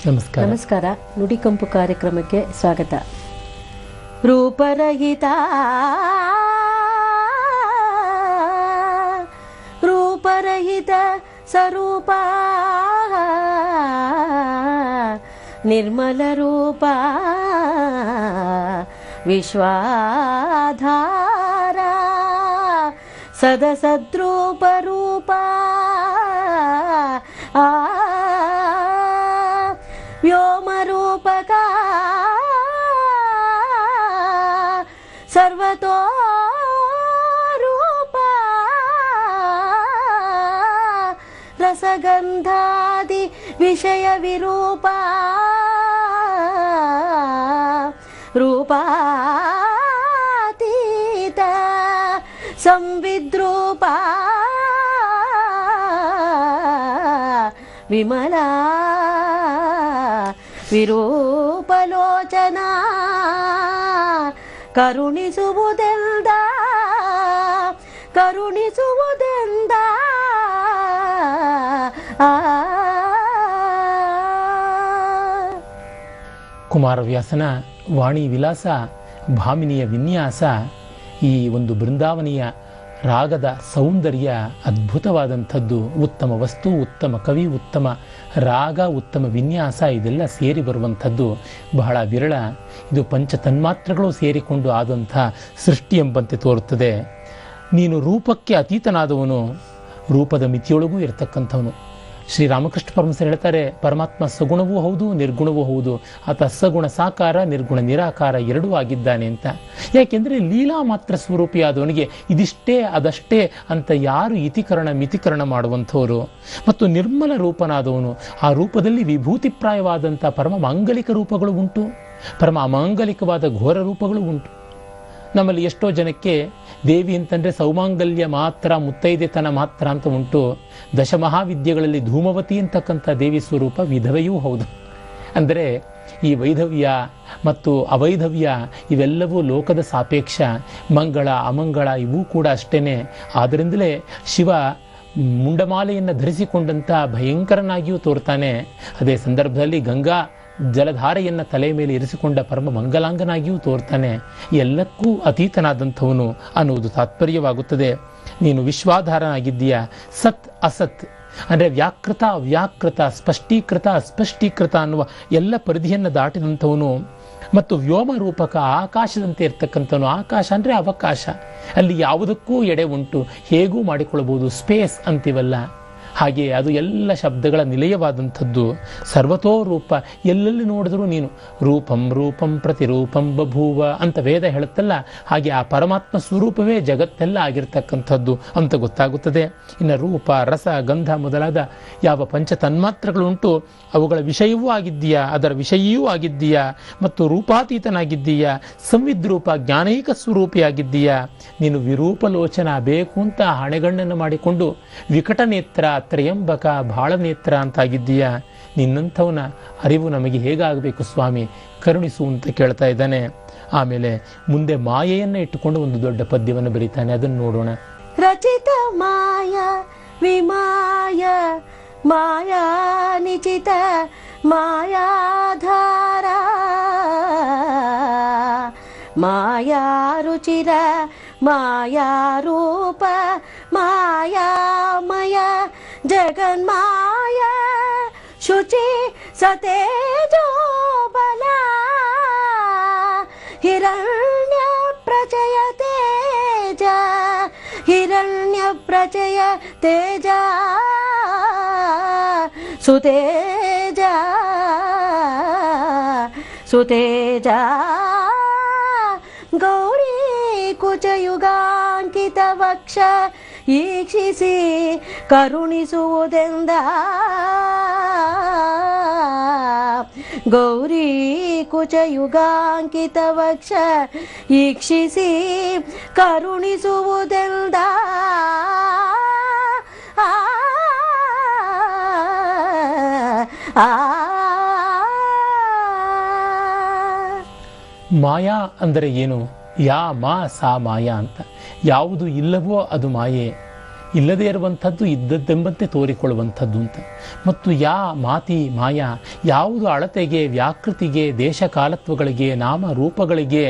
ನಮಸ್ಕಾರ ನಮಸ್ಕಾರ ನುಡಿಕಂಪು ಕಾರ್ಯಕ್ರಮಕ್ಕೆ ಸ್ವಾಗತ ರೂಪರಹಿತ ರೂಪರಹಿತ ಸ್ವರೂಪ ನಿರ್ಮಲ ರೂಪ ವಿಶ್ವಾಧಾರ ಸದಸದ್ರೂಪ ರೂಪ ಆ ವ್ಯೋಮರೂಪಕ ಸರ್ವತೋ ರೂಪ ರಸಗಂಧಾದಿ ವಿಷಯ ವಿರೂಪ ರೂಪಾತೀತ ಸಂವಿದ್ರೂಪ ವಿಮಲ ವಿರೂಪಲೋಚನ ಕರುಣಿಸುವುದೆಂದ ಕರುಣಿಸುವುದೆಂದ ಆ ಕುಮಾರವ್ಯಾಸನ ವಾಣಿ ವಿಲಾಸ ಭಾಮಿನಿಯ ವಿನ್ಯಾಸ ಈ ಒಂದು ಬೃಂದಾವನಿಯ ರಾಗದ ಸೌಂದರ್ಯ ಅದ್ಭುತವಾದಂಥದ್ದು ಉತ್ತಮ ವಸ್ತು ಉತ್ತಮ ಕವಿ ಉತ್ತಮ ರಾಗ ಉತ್ತಮ ವಿನ್ಯಾಸ ಇದೆಲ್ಲ ಸೇರಿ ಬರುವಂಥದ್ದು ಬಹಳ ವಿರಳ ಇದು ಪಂಚ ತನ್ಮಾತ್ರಗಳು ಸೇರಿಕೊಂಡು ಆದಂಥ ಸೃಷ್ಟಿ ಎಂಬಂತೆ ತೋರುತ್ತದೆ ನೀನು ರೂಪಕ್ಕೆ ಅತೀತನಾದವನು ರೂಪದ ಮಿತಿಯೊಳಗೂ ಇರತಕ್ಕಂಥವನು ಶ್ರೀರಾಮಕೃಷ್ಣ ಪರಮಸರು ಹೇಳ್ತಾರೆ ಪರಮಾತ್ಮ ಸಗುಣವೂ ಹೌದು ನಿರ್ಗುಣವೂ ಹೌದು ಆತ ಸಗುಣ ಸಾಕಾರ ನಿರ್ಗುಣ ನಿರಾಕಾರ ಎರಡೂ ಆಗಿದ್ದಾನೆ ಅಂತ ಯಾಕೆಂದರೆ ಲೀಲಾ ಮಾತ್ರ ಸ್ವರೂಪಿಯಾದವನಿಗೆ ಇದಿಷ್ಟೇ ಅದಷ್ಟೇ ಅಂತ ಯಾರು ಇತಿಕರಣ ಮಿತಿಕರಣ ಮಾಡುವಂಥವರು ಮತ್ತು ನಿರ್ಮಲ ರೂಪನಾದವನು ಆ ರೂಪದಲ್ಲಿ ವಿಭೂತಿಪ್ರಾಯವಾದಂಥ ಪರಮ ಮಾಂಗಲಿಕ ರೂಪಗಳು ಉಂಟು ಪರಮ ಅಮಾಂಗಲಿಕವಾದ ಘೋರ ರೂಪಗಳು ಉಂಟು ನಮ್ಮಲ್ಲಿ ಎಷ್ಟೋ ಜನಕ್ಕೆ ದೇವಿ ಅಂತಂದರೆ ಸೌಮಾಂಗಲ್ಯ ಮಾತ್ರ ಮುತ್ತೈದೆತನ ಮಾತ್ರ ಅಂತ ಉಂಟು ದಶಮಹಾವಿದ್ಯೆಗಳಲ್ಲಿ ಧೂಮವತಿ ಅಂತಕ್ಕಂಥ ದೇವಿ ಸ್ವರೂಪ ವಿಧವೆಯೂ ಹೌದು ಅಂದರೆ ಈ ವೈಧವ್ಯ ಮತ್ತು ಅವೈಧವ್ಯ ಇವೆಲ್ಲವೂ ಲೋಕದ ಸಾಪೇಕ್ಷ ಮಂಗಳ ಅಮಂಗಳ ಇವೂ ಕೂಡ ಅಷ್ಟೇನೆ ಆದ್ದರಿಂದಲೇ ಶಿವ ಮುಂಡಮಾಲೆಯನ್ನು ಧರಿಸಿಕೊಂಡಂಥ ಭಯಂಕರನಾಗಿಯೂ ತೋರ್ತಾನೆ ಅದೇ ಸಂದರ್ಭದಲ್ಲಿ ಗಂಗಾ ಜಲಧಾರೆಯನ್ನು ತಲೆ ಮೇಲೆ ಇರಿಸಿಕೊಂಡ ಪರಮ ಮಂಗಲಾಂಗನಾಗಿಯೂ ತೋರ್ತಾನೆ ಎಲ್ಲಕ್ಕೂ ಅತೀತನಾದಂಥವನು ಅನ್ನುವುದು ತಾತ್ಪರ್ಯವಾಗುತ್ತದೆ ನೀನು ವಿಶ್ವಾಧಾರನಾಗಿದ್ದೀಯ ಸತ್ ಅಸತ್ ಅಂದರೆ ವ್ಯಾಕೃತ ಅವ್ಯಾಕೃತ ಸ್ಪಷ್ಟೀಕೃತ ಅಸ್ಪಷ್ಟೀಕೃತ ಅನ್ನುವ ಎಲ್ಲ ಪರಿಧಿಯನ್ನು ದಾಟಿದಂಥವನು ಮತ್ತು ವ್ಯೋಮ ರೂಪಕ ಆಕಾಶದಂತೆ ಇರ್ತಕ್ಕಂಥವನು ಆಕಾಶ ಅಂದರೆ ಅವಕಾಶ ಅಲ್ಲಿ ಯಾವುದಕ್ಕೂ ಎಡೆ ಉಂಟು ಹೇಗೂ ಮಾಡಿಕೊಳ್ಳಬಹುದು ಸ್ಪೇಸ್ ಅಂತೀವಲ್ಲ ಹಾಗೆ ಅದು ಎಲ್ಲ ಶಬ್ದಗಳ ನಿಲಯವಾದಂಥದ್ದು ಸರ್ವತೋ ರೂಪ ಎಲ್ಲೆಲ್ಲಿ ನೋಡಿದ್ರೂ ನೀನು ರೂಪಂ ರೂಪಂ ಪ್ರತಿರೂಪಂ ಬಭೂವ ಅಂತ ವೇದ ಹೇಳುತ್ತಲ್ಲ ಹಾಗೆ ಆ ಪರಮಾತ್ಮ ಸ್ವರೂಪವೇ ಜಗತ್ತೆಲ್ಲ ಆಗಿರ್ತಕ್ಕಂಥದ್ದು ಅಂತ ಗೊತ್ತಾಗುತ್ತದೆ ಇನ್ನು ರೂಪ ರಸ ಗಂಧ ಮೊದಲಾದ ಯಾವ ಪಂಚ ತನ್ಮಾತ್ರಗಳುಂಟು ಅವುಗಳ ವಿಷಯವೂ ಆಗಿದ್ದೀಯಾ ಅದರ ವಿಷಯಿಯೂ ಆಗಿದ್ದೀಯಾ ಮತ್ತು ರೂಪಾತೀತನಾಗಿದ್ದೀಯಾ ಸಂವಿದ್ರೂಪ ಜ್ಞಾನೈಕ ಸ್ವರೂಪಿಯಾಗಿದ್ದೀಯಾ ನೀನು ವಿರೂಪಲೋಚನ ಬೇಕು ಅಂತ ಹಣೆಗಣ್ಣನ್ನು ಮಾಡಿಕೊಂಡು ವಿಕಟ ನೇತ್ರ ತ್ರಯಂಬಕ ಬಾಳ ನೇತ್ರ ಅಂತಾಗಿದ್ದೀಯಾ ನಿನ್ನಂಥವನ ಅರಿವು ನಮಗೆ ಹೇಗಾಗಬೇಕು ಸ್ವಾಮಿ ಕರುಣಿಸು ಅಂತ ಕೇಳ್ತಾ ಇದ್ದಾನೆ ಆಮೇಲೆ ಮುಂದೆ ಮಾಯೆಯನ್ನು ಇಟ್ಟುಕೊಂಡು ಒಂದು ದೊಡ್ಡ ಪದ್ಯವನ್ನು ಬರೀತಾನೆ ಅದನ್ನು ನೋಡೋಣ ರಚಿತ ಮಾಯ ವಿಮಾಯ ಮಾಯಾ ನಿಚಿತ ಮಾಯಾಧಾರ ಮಾಯಾ ರುಚಿರ ಮಾಯಾ ರೂಪ ಮಾಯಾಮಯ ಜಗನ್ಮಾಯ ಶುಚಿ ಸತೇಜೋ ಬಲ ಹಿರಣ್ಯ ಪ್ರಚಯ ತೇಜ ಹಿರಣ್ಯ ಪ್ರಚಯ ತೇಜ ಸುತೇಜ ಸುತೇಜ ಗೌರಿ ಕುಚಯುಗಾಂಕಿತ ವಕ್ಷ ಈಕ್ಷಿಸಿ ಕರುಣಿಸುವುದೆಂದ ಗೌರಿ ಕುಚಯುಗಾಂಕಿತ ವಕ್ಷ ಈಕ್ಷಿಸಿ ಕರುಣಿಸುವುದೆಂದ ಆ ಆ ಮಾಯಾ ಅಂದರೆ ಏನು ಯಾ ಮಾ ಸಾ ಮಾಯಾ ಅಂತ ಯಾವುದು ಇಲ್ಲವೋ ಅದು ಮಾಯೆ ಇಲ್ಲದೇ ಇರುವಂಥದ್ದು ಇದ್ದದ್ದೆಂಬಂತೆ ತೋರಿಕೊಳ್ಳುವಂಥದ್ದು ಅಂತ ಮತ್ತು ಯಾ ಮಾತಿ ಮಾಯಾ ಯಾವುದು ಅಳತೆಗೆ ವ್ಯಾಕೃತಿಗೆ ದೇಶಕಾಲತ್ವಗಳಿಗೆ ನಾಮ ರೂಪಗಳಿಗೆ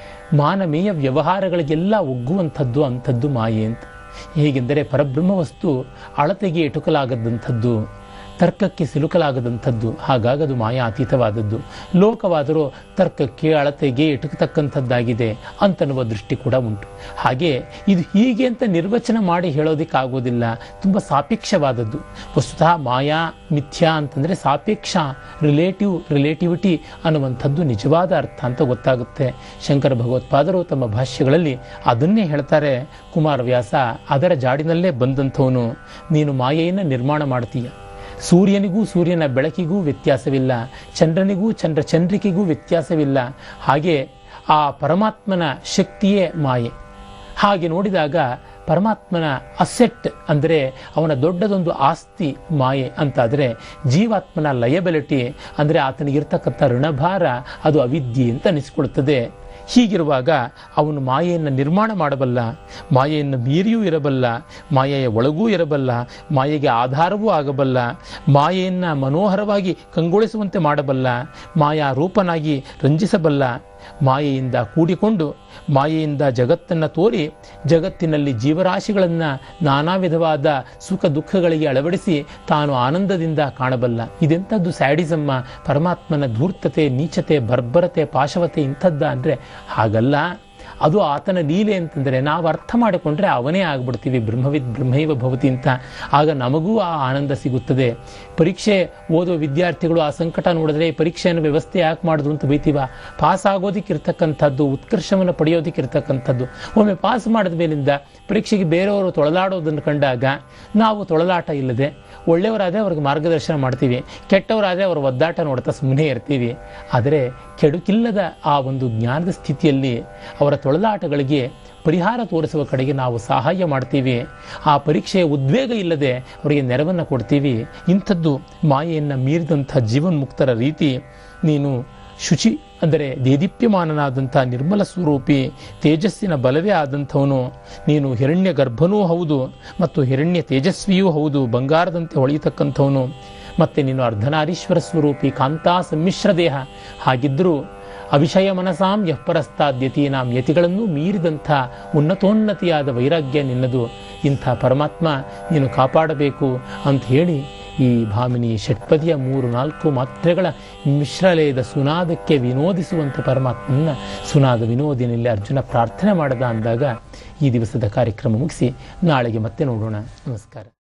ಮಾನವೀಯ ವ್ಯವಹಾರಗಳಿಗೆಲ್ಲ ಒಗ್ಗುವಂಥದ್ದು ಅಂಥದ್ದು ಮಾಯೆ ಅಂತ ಹೇಗೆಂದರೆ ಪರಬ್ರಹ್ಮ ವಸ್ತು ಅಳತೆಗೆ ಎಟುಕಲಾಗದಂಥದ್ದು ತರ್ಕಕ್ಕೆ ಸಿಲುಕಲಾಗದಂಥದ್ದು ಹಾಗಾಗದು ಮಾಯಾ ಅತೀತವಾದದ್ದು ಲೋಕವಾದರೂ ತರ್ಕಕ್ಕೆ ಅಳತೆಗೆ ಎಟುಕತಕ್ಕಂಥದ್ದಾಗಿದೆ ಅಂತನ್ನುವ ದೃಷ್ಟಿ ಕೂಡ ಉಂಟು ಹಾಗೆ ಇದು ಹೀಗೆ ಅಂತ ನಿರ್ವಚನ ಮಾಡಿ ಹೇಳೋದಕ್ಕಾಗೋದಿಲ್ಲ ತುಂಬ ಸಾಪೇಕ್ಷವಾದದ್ದು ವಸ್ತುತಃ ಮಾಯಾ ಮಿಥ್ಯಾ ಅಂತಂದರೆ ಸಾಪೇಕ್ಷ ರಿಲೇಟಿವ್ ರಿಲೇಟಿವಿಟಿ ಅನ್ನುವಂಥದ್ದು ನಿಜವಾದ ಅರ್ಥ ಅಂತ ಗೊತ್ತಾಗುತ್ತೆ ಶಂಕರ ಭಗವತ್ಪಾದರು ತಮ್ಮ ಭಾಷ್ಯಗಳಲ್ಲಿ ಅದನ್ನೇ ಹೇಳ್ತಾರೆ ಕುಮಾರವ್ಯಾಸ ಅದರ ಜಾಡಿನಲ್ಲೇ ಬಂದಂಥವನು ನೀನು ಮಾಯೆಯನ್ನು ನಿರ್ಮಾಣ ಮಾಡ್ತೀಯ ಸೂರ್ಯನಿಗೂ ಸೂರ್ಯನ ಬೆಳಕಿಗೂ ವ್ಯತ್ಯಾಸವಿಲ್ಲ ಚಂದ್ರನಿಗೂ ಚಂದ್ರ ಚಂದ್ರಿಕೆಗೂ ವ್ಯತ್ಯಾಸವಿಲ್ಲ ಹಾಗೆ ಆ ಪರಮಾತ್ಮನ ಶಕ್ತಿಯೇ ಮಾಯೆ ಹಾಗೆ ನೋಡಿದಾಗ ಪರಮಾತ್ಮನ ಅಸೆಟ್ ಅಂದರೆ ಅವನ ದೊಡ್ಡದೊಂದು ಆಸ್ತಿ ಮಾಯೆ ಅಂತಾದರೆ ಜೀವಾತ್ಮನ ಲಯಬಿಲಿಟಿ ಅಂದರೆ ಆತನಿಗಿರ್ತಕ್ಕಂಥ ಋಣಭಾರ ಅದು ಅವಿದ್ಯೆ ಅಂತ ಅನಿಸ್ಕೊಳ್ತದೆ ಹೀಗಿರುವಾಗ ಅವನು ಮಾಯೆಯನ್ನು ನಿರ್ಮಾಣ ಮಾಡಬಲ್ಲ ಮಾಯೆಯನ್ನು ಮೀರಿಯೂ ಇರಬಲ್ಲ ಮಾಯೆಯ ಒಳಗೂ ಇರಬಲ್ಲ ಮಾಯೆಗೆ ಆಧಾರವೂ ಆಗಬಲ್ಲ ಮಾಯೆಯನ್ನು ಮನೋಹರವಾಗಿ ಕಂಗೊಳಿಸುವಂತೆ ಮಾಡಬಲ್ಲ ಮಾಯಾ ರೂಪನಾಗಿ ರಂಜಿಸಬಲ್ಲ ಮಾಯೆಯಿಂದ ಕೂಡಿಕೊಂಡು ಮಾಯೆಯಿಂದ ಜಗತ್ತನ್ನು ತೋರಿ ಜಗತ್ತಿನಲ್ಲಿ ಜೀವರಾಶಿಗಳನ್ನು ನಾನಾ ವಿಧವಾದ ಸುಖ ದುಃಖಗಳಿಗೆ ಅಳವಡಿಸಿ ತಾನು ಆನಂದದಿಂದ ಕಾಣಬಲ್ಲ ಇದೆಂಥದ್ದು ಸ್ಯಾಡಿಸಮ್ಮ ಪರಮಾತ್ಮನ ಧೂರ್ತತೆ ನೀಚತೆ ಬರ್ಬರತೆ ಪಾಶವತೆ ಇಂಥದ್ದ ಅಂದರೆ ಹಾಗಲ್ಲ ಅದು ಆತನ ಲೀಲೆ ಅಂತಂದರೆ ನಾವು ಅರ್ಥ ಮಾಡಿಕೊಂಡ್ರೆ ಅವನೇ ಆಗ್ಬಿಡ್ತೀವಿ ಬ್ರಹ್ಮವಿದ್ ಬ್ರಹ್ಮೈವ ಭವತಿ ಅಂತ ಆಗ ನಮಗೂ ಆ ಆನಂದ ಸಿಗುತ್ತದೆ ಪರೀಕ್ಷೆ ಓದೋ ವಿದ್ಯಾರ್ಥಿಗಳು ಆ ಸಂಕಟ ನೋಡಿದ್ರೆ ಈ ಪರೀಕ್ಷೆಯನ್ನು ವ್ಯವಸ್ಥೆ ಯಾಕೆ ಮಾಡಿದ್ರು ಅಂತ ಬೈತೀವ ಪಾಸ್ ಆಗೋದಕ್ಕಿರ್ತಕ್ಕಂಥದ್ದು ಉತ್ಕರ್ಷವನ್ನು ಪಡೆಯೋದಕ್ಕಿರ್ತಕ್ಕಂಥದ್ದು ಒಮ್ಮೆ ಪಾಸ್ ಮಾಡಿದ ಮೇಲಿಂದ ಪರೀಕ್ಷೆಗೆ ಬೇರೆಯವರು ತೊಳಲಾಡೋದನ್ನು ಕಂಡಾಗ ನಾವು ತೊಳಲಾಟ ಇಲ್ಲದೆ ಒಳ್ಳೆಯವರಾದರೆ ಅವ್ರಿಗೆ ಮಾರ್ಗದರ್ಶನ ಮಾಡ್ತೀವಿ ಕೆಟ್ಟವರಾದರೆ ಅವರ ಒದ್ದಾಟ ನೋಡ್ತಾ ಸುಮ್ಮನೆ ಇರ್ತೀವಿ ಆದರೆ ಕೆಡುಕಿಲ್ಲದ ಆ ಒಂದು ಜ್ಞಾನದ ಸ್ಥಿತಿಯಲ್ಲಿ ಅವರ ತೊಳಲಾಟಗಳಿಗೆ ಪರಿಹಾರ ತೋರಿಸುವ ಕಡೆಗೆ ನಾವು ಸಹಾಯ ಮಾಡ್ತೀವಿ ಆ ಪರೀಕ್ಷೆಯ ಉದ್ವೇಗ ಇಲ್ಲದೆ ಅವರಿಗೆ ನೆರವನ್ನು ಕೊಡ್ತೀವಿ ಇಂಥದ್ದು ಮಾಯೆಯನ್ನು ಮೀರಿದಂಥ ಜೀವನ್ಮುಕ್ತರ ರೀತಿ ನೀನು ಶುಚಿ ಅಂದರೆ ದೇದೀಪ್ಯಮಾನನಾದಂಥ ನಿರ್ಮಲ ಸ್ವರೂಪಿ ತೇಜಸ್ಸಿನ ಬಲವೇ ಆದಂಥವನು ನೀನು ಹಿರಣ್ಯ ಗರ್ಭನೂ ಹೌದು ಮತ್ತು ಹಿರಣ್ಯ ತೇಜಸ್ವಿಯೂ ಹೌದು ಬಂಗಾರದಂತೆ ಹೊಳೆಯತಕ್ಕಂಥವನು ಮತ್ತೆ ನೀನು ಅರ್ಧನಾರೀಶ್ವರ ಸ್ವರೂಪಿ ಕಾಂತಾ ಸಮ್ಮಿಶ್ರ ದೇಹ ಹಾಗಿದ್ದರೂ ಅವಿಷಯ ಮನಸಾಂ ಯಃಪರಸ್ತಾದ್ಯತೀನಾಂ ಯತಿಗಳನ್ನು ಮೀರಿದಂಥ ಉನ್ನತೋನ್ನತಿಯಾದ ವೈರಾಗ್ಯ ನಿನ್ನದು ಇಂಥ ಪರಮಾತ್ಮ ನೀನು ಕಾಪಾಡಬೇಕು ಅಂತ ಹೇಳಿ ಈ ಭಾಮಿನಿ ಷಟ್ಪದಿಯ ಮೂರು ನಾಲ್ಕು ಮಾತ್ರೆಗಳ ಮಿಶ್ರಲಯದ ಸುನಾದಕ್ಕೆ ವಿನೋದಿಸುವಂಥ ಪರಮಾತ್ಮನ ಸುನಾದ ವಿನೋದಿನಲ್ಲಿ ಅರ್ಜುನ ಪ್ರಾರ್ಥನೆ ಮಾಡದ ಅಂದಾಗ ಈ ದಿವಸದ ಕಾರ್ಯಕ್ರಮ ಮುಗಿಸಿ ನಾಳೆಗೆ ಮತ್ತೆ ನೋಡೋಣ ನಮಸ್ಕಾರ